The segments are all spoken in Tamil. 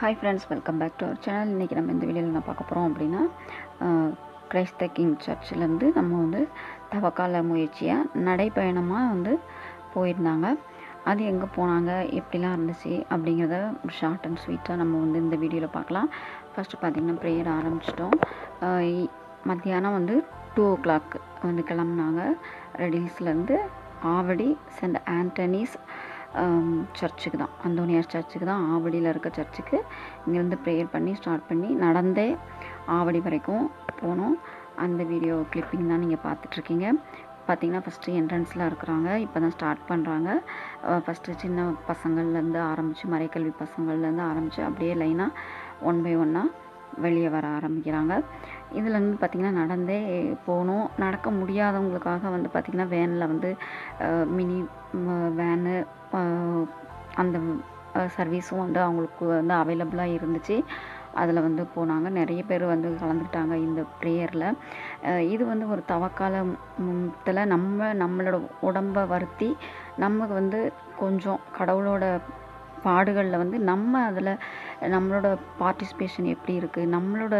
hi friends welcome back to our channel இன்றைக்கி நம்ம இந்த வீடியோவில் என்ன பார்க்க போகிறோம் அப்படின்னா கிரைஸ்த கிங் சர்ச்சிலேருந்து நம்ம வந்து தவக்கால முயற்சியாக நடைப்பயணமாக வந்து போயிருந்தாங்க அது எங்கே போனாங்க எப்படிலாம் இருந்துச்சு அப்படிங்கிறத ஷார்ட் அண்ட் ஸ்வீட்டாக நம்ம வந்து இந்த வீடியோவில் பார்க்கலாம் ஃபஸ்ட்டு பார்த்திங்கன்னா ப்ரேயர் ஆரம்பிச்சிட்டோம் மத்தியானம் வந்து டூ ஓ கிளாக் வந்து கிளம்புனாங்க ரெடில்ஸ்லேருந்து ஆவடி சென்ட் ஆண்டனிஸ் சர்ச்சுக்கு தான் அந்தோனியார் சர்ச்சுக்கு தான் ஆவடியில் இருக்க சர்ச்சுக்கு இங்கேருந்து ப்ரேயர் பண்ணி ஸ்டார்ட் பண்ணி நடந்தே ஆவடி வரைக்கும் போனோம் அந்த வீடியோ கிளிப்பிங் தான் நீங்கள் பார்த்துட்ருக்கீங்க பார்த்திங்கன்னா ஃபஸ்ட்டு என்ட்ரன்ஸில் இருக்கிறாங்க இப்போ தான் ஸ்டார்ட் பண்ணுறாங்க ஃபஸ்ட்டு சின்ன பசங்கள்லேருந்து ஆரம்பித்து மறைக்கல்வி பசங்கள்லேருந்து ஆரம்பித்து அப்படியே லைனாக ஒன் பை ஒன்னாக வெளியே வர ஆரம்பிக்கிறாங்க இதில் வந்து பார்த்திங்கன்னா நடந்தே போகணும் நடக்க முடியாதவங்களுக்காக வந்து பார்த்திங்கன்னா வேனில் வந்து மினி வேனு அந்த சர்வீஸும் வந்து அவங்களுக்கு வந்து அவைலபிளாக இருந்துச்சு அதில் வந்து போனாங்க நிறைய பேர் வந்து கலந்துக்கிட்டாங்க இந்த ப்ரேயரில் இது வந்து ஒரு தவக்காலத்தில் நம்ம நம்மளோட உடம்பை வருத்தி நமக்கு வந்து கொஞ்சம் கடவுளோட பாடுகளில் வந்து நம்ம அதில் நம்மளோட பார்ட்டிசிபேஷன் எப்படி இருக்குது நம்மளோட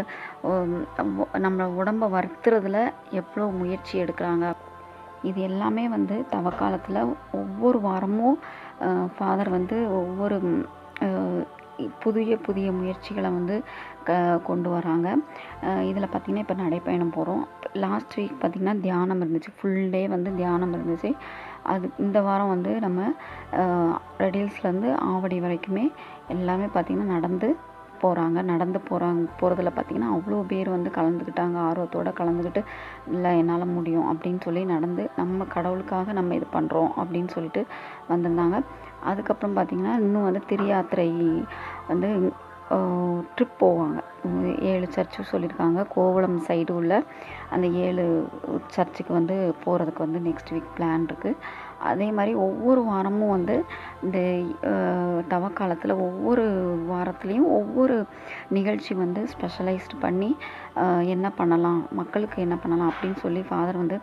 நம்ம உடம்பை வருத்துறதுல எவ்வளோ முயற்சி எடுக்கிறாங்க இது எல்லாமே வந்து தவக்காலத்தில் ஒவ்வொரு வாரமும் ஃபாதர் வந்து ஒவ்வொரு புதிய புதிய முயற்சிகளை வந்து க கொண்டு வராங்க இதில் பார்த்திங்கன்னா இப்போ நடைப்பயணம் போகிறோம் லாஸ்ட் வீக் பார்த்திங்கன்னா தியானம் இருந்துச்சு ஃபுல் டே வந்து தியானம் இருந்துச்சு அது இந்த வாரம் வந்து நம்ம ரெடில்ஸ்லேருந்து ஆவடி வரைக்குமே எல்லாமே பார்த்திங்கன்னா நடந்து போகிறாங்க நடந்து போகிறாங்க போகிறதுல பார்த்திங்கன்னா அவ்வளோ பேர் வந்து கலந்துக்கிட்டாங்க ஆர்வத்தோடு கலந்துக்கிட்டு இல்லை என்னால் முடியும் அப்படின்னு சொல்லி நடந்து நம்ம கடவுளுக்காக நம்ம இது பண்ணுறோம் அப்படின்னு சொல்லிட்டு வந்திருந்தாங்க அதுக்கப்புறம் பார்த்திங்கன்னா இன்னும் வந்து திரியாத்திரை வந்து ட்ரிப் போவாங்க ஏழு சர்ச்சு சொல்லியிருக்காங்க கோவளம் சைடு உள்ள அந்த ஏழு சர்ச்சுக்கு வந்து போகிறதுக்கு வந்து நெக்ஸ்ட் வீக் பிளான் இருக்குது அதே மாதிரி ஒவ்வொரு வாரமும் வந்து இந்த தவக்காலத்தில் ஒவ்வொரு வாரத்துலேயும் ஒவ்வொரு நிகழ்ச்சி வந்து ஸ்பெஷலைஸ்டு பண்ணி என்ன பண்ணலாம் மக்களுக்கு என்ன பண்ணலாம் அப்படின்னு சொல்லி ஃபாதர் வந்து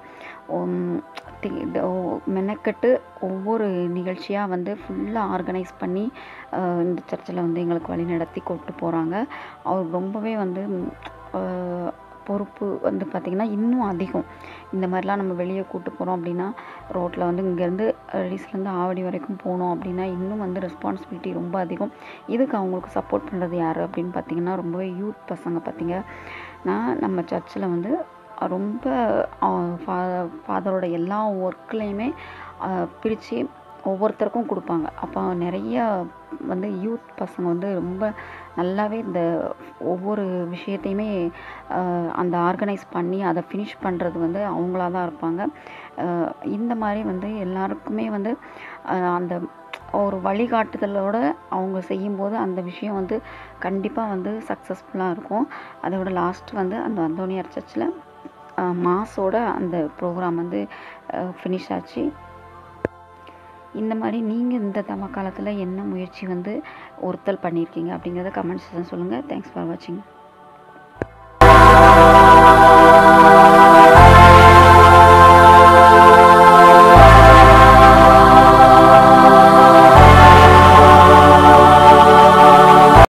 மெனக்கட்டு ஒவ்வொரு நிகழ்ச்சியாக வந்து ஃபுல்லாக ஆர்கனைஸ் பண்ணி இந்த சர்ச்சில் வந்து எங்களுக்கு வழி நடத்தி கொண்டு போகிறாங்க அவர் ரொம்பவே வந்து பொறுப்பு வந்து பார்த்திங்கன்னா இன்னும் அதிகம் இந்த மாதிரிலாம் நம்ம வெளியே கூப்பிட்டு போகிறோம் அப்படின்னா ரோட்டில் வந்து இங்கேருந்து ரெடிஸ்லேருந்து ஆவடி வரைக்கும் போனோம் அப்படின்னா இன்னும் வந்து ரெஸ்பான்சிபிலிட்டி ரொம்ப அதிகம் இதுக்கு அவங்களுக்கு சப்போர்ட் பண்ணுறது யார் அப்படின்னு பார்த்திங்கன்னா ரொம்பவே யூத் பசங்க பார்த்திங்கன்னா நம்ம சர்ச்சில் வந்து ரொம்ப ஃபா ஃபாதரோட எல்லா ஒர்க்லேயுமே பிரித்து ஒவ்வொருத்தருக்கும் கொடுப்பாங்க அப்போ நிறைய வந்து யூத் பசங்க வந்து ரொம்ப நல்லாவே இந்த ஒவ்வொரு விஷயத்தையுமே அந்த ஆர்கனைஸ் பண்ணி அதை ஃபினிஷ் பண்ணுறது வந்து அவங்களா தான் இருப்பாங்க இந்த மாதிரி வந்து எல்லாருக்குமே வந்து அந்த ஒரு வழிகாட்டுதலோட அவங்க செய்யும்போது அந்த விஷயம் வந்து கண்டிப்பாக வந்து சக்ஸஸ்ஃபுல்லாக இருக்கும் அதோட லாஸ்ட் வந்து அந்த அந்தோனியார் சர்ச்சில் மாஸோட அந்த ப்ரோக்ராம் வந்து ஃபினிஷ் ஆச்சு இந்த மாதிரி நீங்கள் இந்த தம காலத்தில் என்ன முயற்சி வந்து ஒருத்தல் பண்ணியிருக்கீங்க அப்படிங்கிறத கமெண்ட்ஸ் சொல்லுங்கள் தேங்க்ஸ் ஃபார் வாட்சிங்